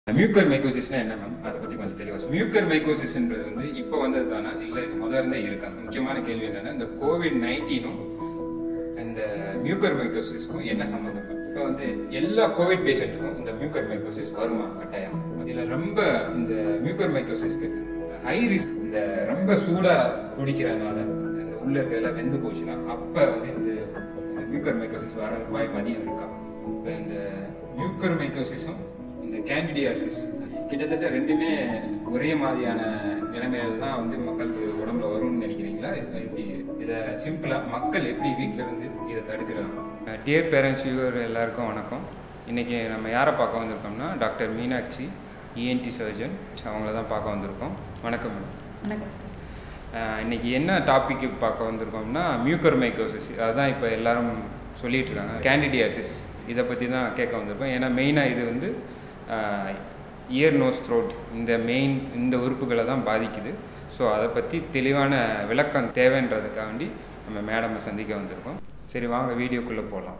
mucor மைக்கோசிஸ்னா என்ன ma'am அதை பற்றி கொஞ்சம் தெளிவாக மியூக்கர் மைக்கோசிஸ்ன்றது வந்து இப்போ வந்தது தானே இல்லை இது முதல்ல இருந்தே இருக்காங்க முக்கியமான கேள்வி என்னன்னா இந்த கோவிட் நைன்டீனும் இந்த மியூக்கர் மைக்கோசிஸ்க்கும் என்ன சம்மந்தம் இப்போ வந்து எல்லா கோவிட் பேஷண்ட்டுக்கும் இந்த மியூக்கர் மைக்கோசிஸ் வருமா கட்டாயம் இதில் ரொம்ப இந்த மியூக்கர் மைக்கோசிஸ்க்கு ஹை ரிஸ்க் இந்த ரொம்ப சூடா பிடிக்கிறதுனால இந்த உள்ள இருக்க எல்லாம் வெந்து போச்சுன்னா அப்போ வந்து இந்த மியூக்கர் மைக்கோசிஸ் வரதுக்கு வாய்ப்பு அதிகம் இருக்கா இப்போ இந்த மியூக்கர் மைக்கோசிஸும் இந்த கேண்டிடியாசிஸ் கிட்டத்தட்ட ரெண்டுமே ஒரே மாதிரியான நிலைமையில தான் வந்து மக்களுக்கு உடம்புல வரும்னு நினைக்கிறீங்களா இது எப்படி இதை சிம்பிளா மக்கள் எப்படி வீட்ல இருந்து இதை தடுக்கிறாங்க டியர் பேரண்ட்ஸ் வியூவர் எல்லாருக்கும் வணக்கம் இன்னைக்கு நம்ம யாரை பார்க்க வந்திருக்கோம்னா டாக்டர் மீனாட்சி இஎன்டி சர்ஜன் அவங்கள தான் பார்க்க வந்திருக்கோம் வணக்கம் மேடம் வணக்கம் சார் ஆஹ் இன்னைக்கு என்ன டாபிக் பார்க்க வந்திருக்கோம்னா மியூக்கர் மைக்கோசிஸ் அதுதான் இப்போ எல்லாரும் சொல்லிட்டு இருக்காங்க கேண்டிடியாசிஸ் இதை பற்றி தான் கேட்க வந்திருக்கோம் ஏன்னா மெயினாக இது வந்து இயர் நோஸ் த்ரோட் இந்த மெயின் இந்த உறுப்புகளை தான் பாதிக்குது ஸோ அதை பற்றி தெளிவான விளக்கம் தேவைன்றதுக்காக வேண்டி நம்ம மேடமை சந்திக்க வந்திருக்கோம் சரி வாங்க வீடியோக்குள்ளே போகலாம்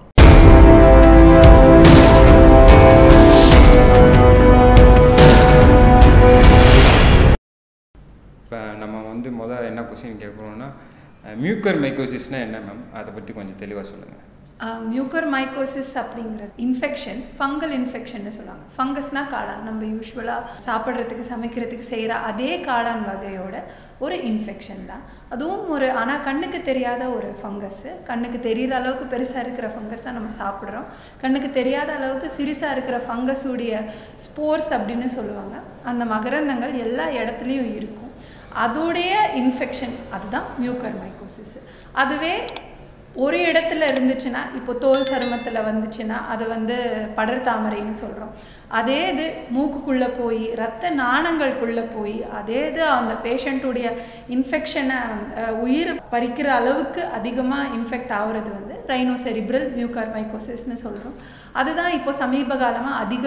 இப்போ நம்ம வந்து முதல் என்ன கொஸ்டின் கேட்குறோம்னா மியூக்கர் மைக்கோசிஸ்னால் என்ன மேம் அதை பற்றி கொஞ்சம் தெளிவாக சொல்லுங்கள் மியூக்கர் மைக்கோசிஸ் அப்படிங்கிறது இன்ஃபெக்ஷன் ஃபங்கல் இன்ஃபெக்ஷன்னு சொல்லுவாங்க ஃபங்கஸ்னா காளான் நம்ம யூஸ்வலாக சாப்பிட்றதுக்கு சமைக்கிறதுக்கு செய்கிற அதே காளான் வகையோட ஒரு இன்ஃபெக்ஷன் தான் அதுவும் ஒரு ஆனால் கண்ணுக்கு தெரியாத ஒரு ஃபங்கஸ்ஸு கண்ணுக்கு தெரிகிற அளவுக்கு பெருசாக இருக்கிற ஃபங்கஸ் தான் நம்ம சாப்பிட்றோம் கண்ணுக்கு தெரியாத அளவுக்கு சிறுசாக இருக்கிற ஃபங்கஸுடைய ஸ்போர்ஸ் அப்படின்னு சொல்லுவாங்க அந்த மகரந்தங்கள் எல்லா இடத்துலையும் இருக்கும் அதோடைய இன்ஃபெக்ஷன் அதுதான் மியூக்கர் மைக்கோசிஸ் அதுவே ஒரு இடத்துல இருந்துச்சுன்னா இப்போ தோல் சருமத்தில் வந்துச்சுன்னா அதை வந்து படர் தாமரைன்னு சொல்கிறோம் அதே இது மூக்குக்குள்ளே போய் ரத்த நாணங்களுக்குள்ளே போய் அதே இது அந்த பேஷண்ட்டுடைய இன்ஃபெக்ஷனை உயிர் பறிக்கிற அளவுக்கு அதிகமாக இன்ஃபெக்ட் ஆகுறது வந்து ரைனோசெரிப்ரல் மியூக்கர் மைக்கோசிஸ்னு சொல்கிறோம் அதுதான் இப்போ சமீப காலமாக அதிக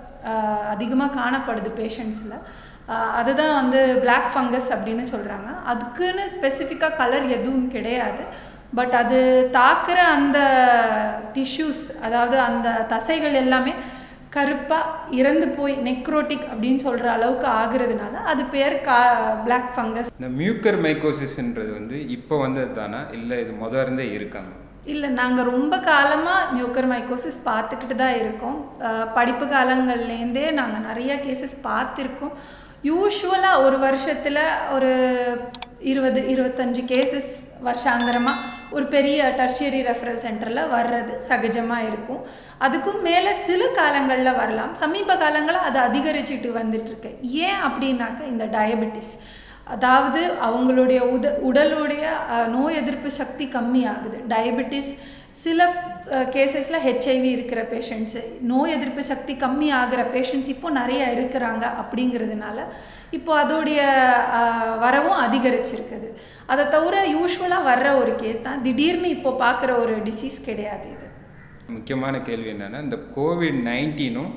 அதிகமாக காணப்படுது பேஷண்ட்ஸில் அதுதான் வந்து பிளாக் ஃபங்கஸ் அப்படின்னு சொல்கிறாங்க அதுக்குன்னு ஸ்பெசிஃபிக்காக கலர் எதுவும் கிடையாது பட் அது தாக்குற அந்த டிஷ்யூஸ் அதாவது அந்த தசைகள் எல்லாமே கருப்பாக இறந்து போய் நெக்ரோட்டிக் அப்படின்னு சொல்கிற அளவுக்கு ஆகுறதுனால அது பேர் கா பிளாக் ஃபங்கஸ் இந்த மியூக்கர் மைக்கோசிஸ்ன்றது வந்து இப்போ வந்தது தானே இல்லை இது முதல்ல இருந்தே இருக்காங்க இல்லை நாங்கள் ரொம்ப காலமாக மியூக்கர் மைக்கோசிஸ் பார்த்துக்கிட்டு தான் இருக்கோம் படிப்பு காலங்கள்லேருந்தே நாங்கள் நிறைய கேசஸ் பார்த்துருக்கோம் யூஸ்வலாக ஒரு வருஷத்தில் ஒரு இருபது இருபத்தஞ்சு கேசஸ் வருஷாந்திரமாக ஒரு பெரிய டர்ஷியரி ரெஃபரல் சென்டரில் வர்றது சகஜமாக இருக்கும் அதுக்கும் மேலே சில காலங்களில் வரலாம் சமீப காலங்களில் அது அதிகரிச்சுட்டு வந்துட்டுருக்கு ஏன் அப்படின்னாக்க இந்த டயபெட்டிஸ் அதாவது அவங்களுடைய உத உடலுடைய நோய் எதிர்ப்பு சக்தி கம்மி ஆகுது டயபெட்டிஸ் சில கேசஸில் ஹெச்ஐவி இருக்கிற பேஷண்ட்ஸு நோய் எதிர்ப்பு சக்தி கம்மி ஆகிற பேஷண்ட்ஸ் இப்போ நிறைய இருக்கிறாங்க அப்படிங்கிறதுனால இப்போ அதோடைய வரவும் அதிகரிச்சிருக்குது அதை தவிர யூஸ்வலாக வர்ற ஒரு கேஸ் தான் திடீர்னு இப்போ பார்க்குற ஒரு டிசீஸ் கிடையாது இது முக்கியமான கேள்வி என்னென்னா இந்த கோவிட் நைன்டீனும்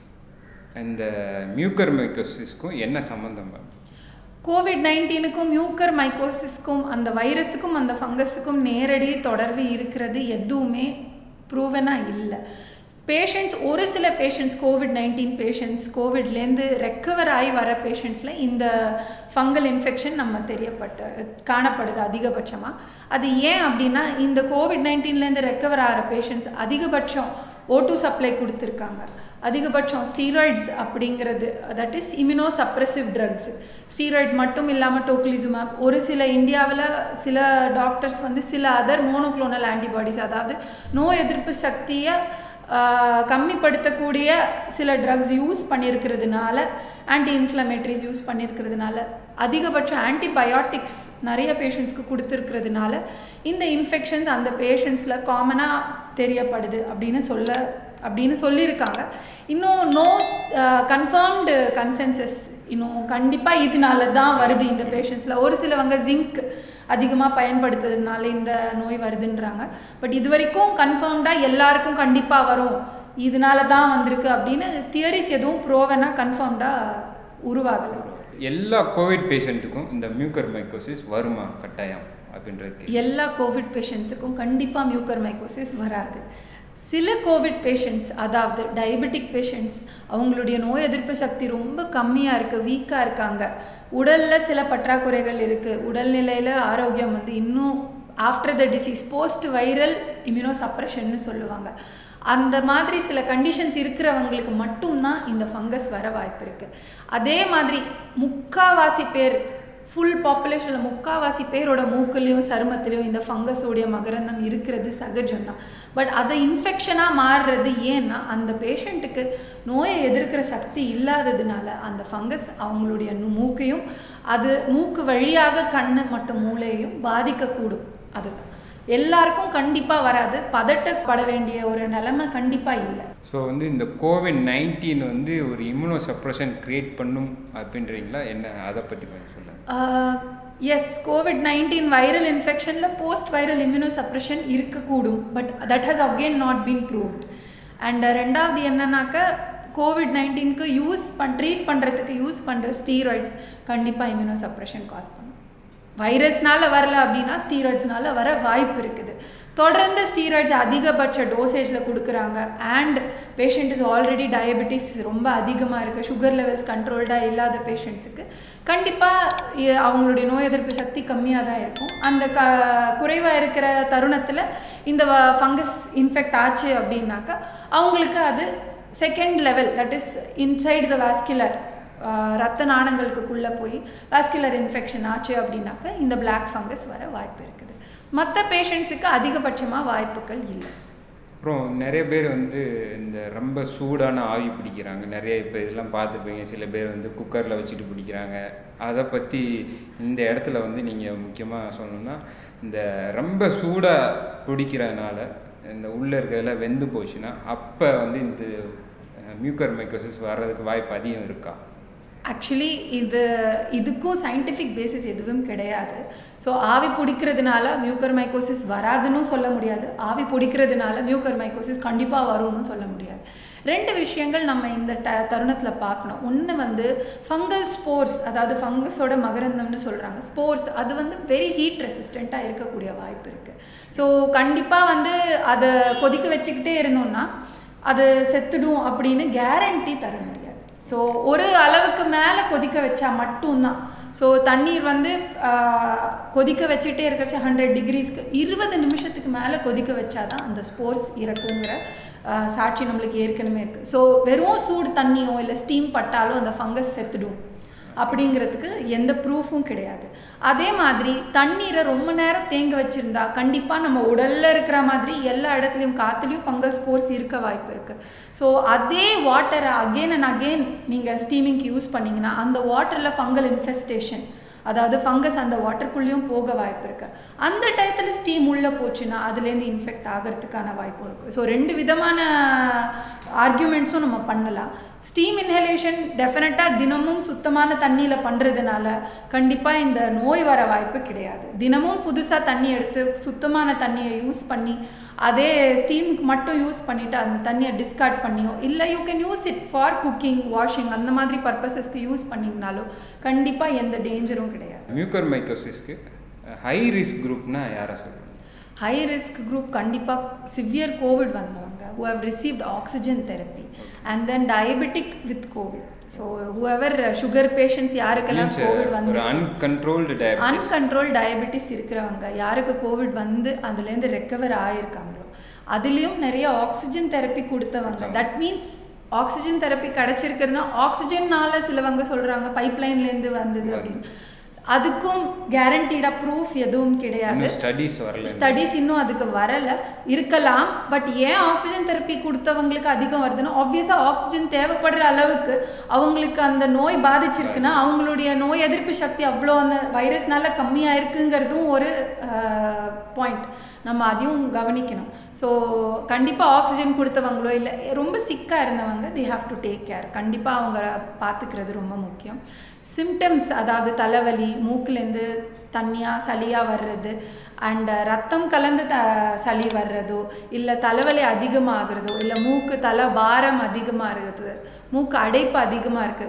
இந்த மியூக்கர் மைக்கோசிஸ்க்கும் என்ன சம்மந்தம் மேம் கோவிட் நைன்டீனுக்கும் மியூக்கர் மைக்கோசிஸ்க்கும் அந்த வைரஸுக்கும் அந்த ஃபங்கஸுக்கும் நேரடி தொடர்பு இருக்கிறது எதுவுமே ப்ரூவனாக இல்லை பேஷண்ட்ஸ் ஒரு சில பேஷண்ட்ஸ் கோவிட் நைன்டீன் பேஷண்ட்ஸ் கோவிட்லேருந்து ரெக்கவர் ஆகி வர பேஷண்ட்ஸில் இந்த ஃபங்கல் இன்ஃபெக்ஷன் நம்ம தெரியப்பட்ட காணப்படுது அதிகபட்சமாக அது ஏன் அப்படின்னா இந்த கோவிட் நைன்டீன்லேருந்து ரெக்கவர் ஆகிற பேஷண்ட்ஸ் அதிகபட்சம் ஓட்டு சப்ளை கொடுத்துருக்காங்க அதிகபட்சம் ஸ்டீராய்ட்ஸ் அப்படிங்கிறது that is immunosuppressive drugs steroids மட்டும் இல்லாமல் டோக்லிசுமேப் ஒரு சில இந்தியாவில் சில டாக்டர்ஸ் வந்து சில அதர் மோனோக்ளோனல் ஆன்டிபாடிஸ் அதாவது நோய் எதிர்ப்பு சக்தியை கம்மிப்படுத்தக்கூடிய சில ட்ரக்ஸ் யூஸ் பண்ணியிருக்கிறதுனால ஆன்டி இன்ஃப்ளமேட்ரிஸ் யூஸ் பண்ணியிருக்கிறதுனால அதிகபட்சம் ஆன்டிபயோட்டிக்ஸ் நிறைய பேஷண்ட்ஸ்க்கு கொடுத்துருக்கிறதுனால இந்த இன்ஃபெக்ஷன்ஸ் அந்த பேஷண்ட்ஸில் காமனாக தெரியப்படுது அப்படின்னு சொல்ல அப்படின்னு சொல்லியிருக்காங்க இன்னும் நோ கன்ஃபார்ம்டு கன்சென்சஸ் இன்னும் கண்டிப்பாக இதனால தான் வருது இந்த பேஷண்ட்ஸில் ஒரு சிலவங்க ஜிங்க் அதிகமாக பயன்படுத்துறதுனால இந்த நோய் வருதுன்றாங்க பட் இது வரைக்கும் கன்ஃபார்ம்டாக எல்லாருக்கும் கண்டிப்பாக வரும் இதனால தான் வந்திருக்கு அப்படின்னு தியரிஸ் எதுவும் ப்ரோவனாக கன்ஃபார்ம்டாக உருவாகலை எல்லா கோவிட் பேஷண்ட்டுக்கும் இந்த மியூக்கர் மைக்கோசிஸ் வருமா கட்டாயம் அப்படின்றது எல்லா கோவிட் பேஷண்ட்ஸுக்கும் கண்டிப்பாக மியூக்கர் மைக்கோசிஸ் வராது சில கோவிட் பேஷண்ட்ஸ் அதாவது டயபெட்டிக் பேஷண்ட்ஸ் அவங்களுடைய நோய் எதிர்ப்பு சக்தி ரொம்ப கம்மியாக இருக்குது வீக்காக இருக்காங்க உடலில் சில பற்றாக்குறைகள் இருக்குது உடல்நிலையில் ஆரோக்கியம் வந்து இன்னும் after the disease post viral இம்யூனோ சப்ரஷன்னு சொல்லுவாங்க அந்த மாதிரி சில கண்டிஷன்ஸ் இருக்கிறவங்களுக்கு மட்டும்தான் இந்த ஃபங்கஸ் வர வாய்ப்பு இருக்குது அதே மாதிரி முக்காவாசி பேர் ஃபுல் பாப்புலேஷனில் முக்காவாசி பேரோட மூக்குலேயும் சருமத்திலையும் இந்த ஃபங்கஸோடைய மகரந்தம் இருக்கிறது சகஜம்தான் பட் அதை இன்ஃபெக்ஷனாக மாறுறது ஏன்னா அந்த பேஷண்ட்டுக்கு நோயை எதிர்க்கிற சக்தி இல்லாததுனால அந்த ஃபங்கஸ் அவங்களுடைய நு- மூக்கையும் அது மூக்கு வழியாக கண்ணு மற்றும் மூளையையும் பாதிக்கக்கூடும் அதுதான் எல்லாருக்கும் கண்டிப்பாக வராது பதட்டப்பட வேண்டிய ஒரு நிலைமை கண்டிப்பாக இல்லை ஸோ வந்து இந்த கோவிட் நைன்டீன் வந்து ஒரு இம்யூனோ சப்ரஷன் கிரியேட் பண்ணும் அப்படின்றீங்களா என்ன அதை பற்றி கொஞ்சம் சொல்லுங்கள் எஸ் கோவிட் நைன்டீன் வைரல் இன்ஃபெக்ஷனில் போஸ்ட் வைரல் இம்யூனோ சப்ரஷன் இருக்கக்கூடும் but that has again not been proved and ரெண்டாவது என்னன்னாக்க கோவிட் நைன்டீனுக்கு யூஸ் பண் ட்ரீட் பண்ணுறதுக்கு யூஸ் பண்ணுற ஸ்டீராய்ட்ஸ் கண்டிப்பாக இம்யூனோ சப்ரஷன் காஸ் பண்ணும் வைரஸ்னால வரல அப்படின்னா ஸ்டீராய்ட்ஸ்னால வர வாய்ப்பு இருக்குது தொடர்ந்து ஸ்டீராய்ட்ஸ் அதிகபட்ச டோசேஜில் கொடுக்குறாங்க and patient is already diabetes ரொம்ப அதிகமாக இருக்குது சுகர் லெவல்ஸ் கண்ட்ரோல்டாக இல்லாத பேஷண்ட்ஸுக்கு கண்டிப்பாக அவங்களுடைய நோய் எதிர்ப்பு சக்தி கம்மியாக தான் இருக்கும் அந்த க குறைவாக இருக்கிற தருணத்தில் இந்த ஃபங்கஸ் இன்ஃபெக்ட் ஆச்சு அப்படின்னாக்கா அவங்களுக்கு அது second level that is inside the vascular ரத்த நாணங்களுக்குள்ளே போய் வாஸ்குலர் இன்ஃபெக்ஷன் ஆச்சு அப்படின்னாக்க இந்த பிளாக் ஃபங்கஸ் வர வாய்ப்பு இருக்குது மற்ற பேஷண்ட்ஸுக்கு அதிகபட்சமாக வாய்ப்புகள் இல்லை அப்புறம் நிறைய பேர் வந்து இந்த ரொம்ப சூடான ஆவி பிடிக்கிறாங்க நிறைய இப்போ இதெல்லாம் பார்த்துருப்பீங்க சில பேர் வந்து குக்கரில் வச்சுட்டு பிடிக்கிறாங்க அதை பற்றி இந்த இடத்துல வந்து நீங்கள் முக்கியமாக சொல்லணும்னா இந்த ரொம்ப சூடாக பிடிக்கிறதுனால இந்த உள்ளே இருக்கிறதெல்லாம் வெந்து போச்சுன்னா அப்போ வந்து இந்த மியூக்கர் மைக்கோசிஸ் வர்றதுக்கு வாய்ப்பு அதிகம் இருக்கா ஆக்சுவலி இது இதுக்கும் சயின்டிஃபிக் பேசிஸ் எதுவும் கிடையாது ஸோ ஆவி பிடிக்கிறதுனால மியூக்கர் மைக்கோசிஸ் வராதுன்னு சொல்ல முடியாது ஆவி பிடிக்கிறதுனால மியூக்கர் மைக்கோசிஸ் கண்டிப்பாக வரும்னு சொல்ல முடியாது ரெண்டு விஷயங்கள் நம்ம இந்த ட தருணத்தில் பார்க்கணும் ஒன்று வந்து ஃபங்கல் ஸ்போர்ஸ் அதாவது ஃபங்கஸோட மகரந்தம்னு சொல்கிறாங்க ஸ்போர்ஸ் அது வந்து வெரி ஹீட் ரெசிஸ்டண்ட்டாக இருக்கக்கூடிய வாய்ப்பு இருக்குது ஸோ கண்டிப்பாக வந்து அதை கொதிக்க வச்சுக்கிட்டே இருந்தோம்னா அது செத்துடும் அப்படின்னு கேரண்டி தர முடியாது ஸோ ஒரு அளவுக்கு மேலே கொதிக்க வச்சா மட்டும்தான் ஸோ தண்ணீர் வந்து ஆஹ், கொதிக்க வச்சுட்டே இருக்கிறச்ச ஹண்ட்ரட் டிகிரிஸ்க்கு இருபது நிமிஷத்துக்கு மேலே கொதிக்க வச்சாதான் அந்த ஸ்போர்ஸ் இறக்குங்கிற ஆஹ், சாட்சி நம்மளுக்கு ஏற்கனவே இருக்குது ஸோ வெறும் சூடு தண்ணியோ இல்லை ஸ்டீம் பட்டாலோ அந்த ஃபங்கஸ் செத்துடும் அப்படிங்கிறதுக்கு எந்த ப்ரூஃபும் கிடையாது அதே மாதிரி தண்ணீரை ரொம்ப நேரம் தேங்க வச்சுருந்தா கண்டிப்பாக நம்ம உடலில் இருக்கிற மாதிரி எல்லா இடத்துலையும் காற்றுலையும் ஃபங்கல் ஸ்போர்ஸ் இருக்க வாய்ப்பு இருக்குது ஸோ அதே வாட்டரை அகெயின் அண்ட் அகெயின் நீங்கள் ஸ்டீமிங்க்கு யூஸ் பண்ணிங்கன்னா அந்த வாட்டரில் ஃபங்கல் இன்ஃபெஸ்டேஷன் அதாவது ஃபங்கஸ் அந்த வாட்டருக்குள்ளேயும் போக வாய்ப்பு இருக்கு அந்த டயத்தில் ஸ்டீம் உள்ளே போச்சுன்னா அதுலேருந்து இன்ஃபெக்ட் ஆகிறதுக்கான வாய்ப்பும் இருக்குது ஸோ ரெண்டு விதமான ஆர்கியூமெண்ட்ஸும் நம்ம பண்ணலாம் ஸ்டீம் இன்ஹலேஷன் டெஃபினட்டாக தினமும் சுத்தமான தண்ணியில் பண்ணுறதுனால கண்டிப்பாக இந்த நோய் வர வாய்ப்பு கிடையாது தினமும் புதுசாக தண்ணி எடுத்து சுத்தமான தண்ணியை யூஸ் பண்ணி அதே ஸ்டீமுக்கு மட்டும் யூஸ் பண்ணிவிட்டு அந்த தண்ணியை டிஸ்கார்ட் பண்ணியோ இல்லை you can use it for cooking washing அந்த மாதிரி பர்பஸஸ்க்கு யூஸ் பண்ணிங்கனாலும் கண்டிப்பாக எந்த டேஞ்சரும் கிடையாது மியூக்கர் மைக்கோசிஸ்க்கு ஹை ரிஸ்க் குரூப்னா யாரை சொல்கிறீங்க ஹை ரிஸ்க் குரூப் கண்டிப்பாக சிவியர் கோவிட் வந்தவங்க who have received oxygen therapy and then diabetic with covid so whoever sugar patients யாருக்கெல்லாம் கோவிட் வந்து ஒரு அன்கண்ட்ரோல்டு டயபிட்டிஸ் அன்கண்ட்ரோல் டயபெட்டிஸ் இருக்கிறவங்க யாருக்கு கோவிட் வந்து அதுலேருந்து ரெக்கவர் ஆயிருக்காங்களோ அதுலேயும் நிறைய ஆக்சிஜன் தெரப்பி கொடுத்தவங்க தட் மீன்ஸ் ஆக்சிஜன் தெரப்பி கிடைச்சிருக்குன்னா ஆக்சிஜன்னால சிலவங்க சொல்கிறாங்க பைப்லைன்லேருந்து வந்தது அப்படின்னு அதுக்கும் கேரண்டீடாக ப்ரூஃப் எதுவும் கிடையாது இன்னும் ஸ்டடீஸ் வரல ஸ்டடீஸ் இன்னும் அதுக்கு வரல இருக்கலாம் பட் ஏன் ஆக்சிஜன் தெரப்பி கொடுத்தவங்களுக்கு அதிகம் வருதுன்னா ஆப்வியஸாக ஆக்சிஜன் தேவைப்படுற அளவுக்கு அவங்களுக்கு அந்த நோய் பாதிச்சிருக்குன்னா அவங்களுடைய நோய் எதிர்ப்பு சக்தி அவ்வளோ அந்த வைரஸ்னால கம்மியாக இருக்குங்கிறதும் ஒரு பாயிண்ட் நம்ம அதையும் கவனிக்கணும் ஸோ கண்டிப்பாக ஆக்சிஜன் கொடுத்தவங்களோ இல்லை ரொம்ப சிக்காக இருந்தவங்க they have to take care கண்டிப்பாக அவங்க பார்த்துக்கிறது ரொம்ப முக்கியம் சிம்டம்ஸ் அதாவது தலைவலி மூக்குலேருந்து தண்ணியாக சளியாக வர்றது அண்ட் ரத்தம் கலந்து த சளி வர்றதோ இல்லை தலைவலி அதிகமாகிறதோ இல்லை மூக்கு தலை பாரம் அதிகமாக இருக்குது மூக்கு அடைப்பு அதிகமாக இருக்குது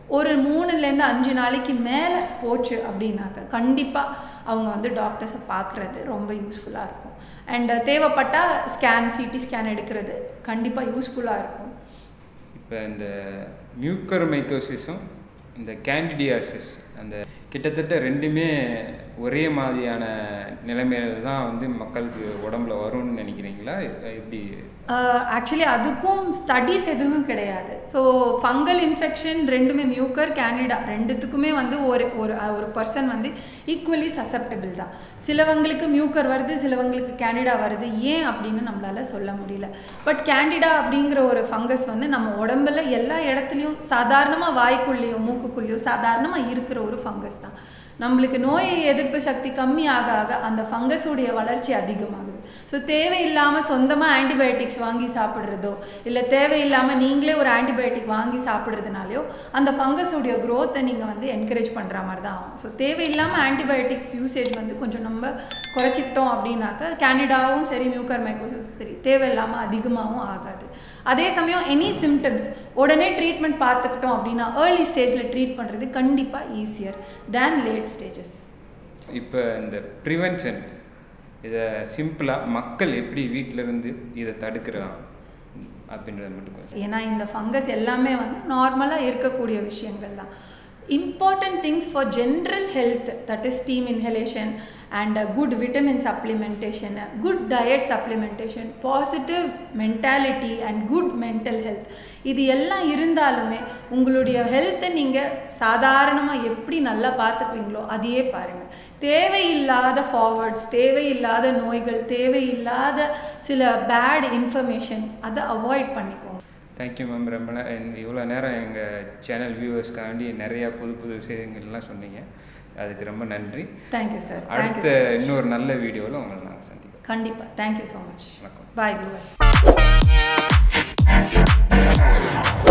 ஒரு மூணுலேருந்து அஞ்சு நாளைக்கு மேலே போச்சு அப்படின்னாக்க கண்டிப்பாக அவங்க வந்து டாக்டர்ஸை பார்க்குறது ரொம்ப யூஸ்ஃபுல்லாக இருக்கும் அண்ட் தேவைப்பட்டால் ஸ்கேன் சிடி ஸ்கேன் எடுக்கிறது கண்டிப்பாக யூஸ்ஃபுல்லாக இருக்கும் இப்போ இந்த மியூக்கர் மைக்கோசிஸும் இந்த கேண்டிடியாசிஸ் அந்த கிட்டத்தட்ட ரெண்டுமே ஒரே மாதிரியான நிலைமையில தான் வந்து மக்களுக்கு உடம்புல வரும்னு நினைக்கிறீங்களா எப்படி ஆக்சுவலி அதுக்கும் ஸ்டடீஸ் எதுவும் கிடையாது ஸோ ஃபங்கல் இன்ஃபெக்ஷன் ரெண்டுமே மியூக்கர் கேண்டிடா ரெண்டுத்துக்குமே வந்து ஒரு ஒரு ஒரு பர்சன் வந்து ஈக்குவலி சசப்டபிள் தான் சிலவங்களுக்கு மியூக்கர் வருது சிலவங்களுக்கு கேண்டிடா வருது ஏன் அப்படின்னு நம்மளால சொல்ல முடியல பட் கேண்டிடா அப்படிங்கிற ஒரு ஃபங்கஸ் வந்து நம்ம உடம்புல எல்லா இடத்துலையும் சாதாரணமாக வாய்க்குள்ளேயோ மூக்குக்குள்ளேயோ சாதாரணமாக இருக்கிற ஒரு ஃபங்கஸ் தான் நம்மளுக்கு நோய் எதிர்ப்பு சக்தி கம்மி ஆக ஆக அந்த ஃபங்கஸுடைய வளர்ச்சி அதிகமாகுது ஸோ தேவையில்லாமல் சொந்தமாக ஆன்டிபயோட்டிக்ஸ் வாங்கி சாப்பிட்றதோ இல்லை தேவையில்லாமல் நீங்களே ஒரு ஆன்டிபயோட்டிக் வாங்கி சாப்பிட்றதுனாலையோ அந்த ஃபங்கஸுடைய க்ரோத்தை நீங்கள் வந்து என்கரேஜ் பண்ணுற மாதிரி தான் ஆகும் ஸோ தேவையில்லாமல் ஆன்டிபயோட்டிக்ஸ் யூசேஜ் வந்து கொஞ்சம் நம்ம குறைச்சிக்கிட்டோம் அப்படின்னாக்க கேண்டிடாவும் சரி மியூக்கர் மைக்கோசிஸ் சரி தேவையில்லாமல் அதிகமாகவும் ஆகாது அதே சமயம் எனி சிம்டம்ஸ் உடனே ட்ரீட்மெண்ட் பார்த்துக்கிட்டோம் அப்படின்னா ஏர்லி ஸ்டேஜில் ட்ரீட் பண்ணுறது கண்டிப்பாக ஈஸியர் தேன் லேட் ஸ்டேஜஸ் இப்போ இந்த ப்ரிவென்ஷன் இதை சிம்பிளாக மக்கள் எப்படி வீட்டில இருந்து இதை தடுக்கலாம் அப்படின்றத மட்டும் கொஞ்சம் ஏன்னா இந்த ஃபங்கஸ் எல்லாமே வந்து நார்மலாக இருக்கக்கூடிய விஷயங்கள் தான் important things for general health that is steam inhalation and good vitamin supplementation good diet supplementation positive mentality and good mental health இது எல்லாம் இருந்தாலுமே உங்களுடைய ஹெல்த்தை நீங்கள் சாதாரணமாக எப்படி நல்லா பார்த்துக்குவீங்களோ அதையே பாருங்கள் தேவையில்லாத ஃபார்வர்ட்ஸ் தேவையில்லாத நோய்கள் தேவையில்லாத சில பேட் இன்ஃபர்மேஷன் அதை அவாய்ட் பண்ணிக்கோங்க தேங்க்யூ மேம் ரொம்ப நே- இவ்வளோ நேரம் எங்கள் சேனல் வியூவர்ஸ்க்காண்டி நிறையா புது புது விஷயங்கள்லாம் சொன்னீங்க அதுக்கு ரொம்ப நன்றி தேங்க்யூ சார் அடுத்த இன்னொரு நல்ல வீடியோவில் உங்களை நாங்கள் சந்திப்போம் கண்டிப்பாக தேங்க்யூ ஸோ மச் வணக்கம் பாய் வியூவர்ஸ்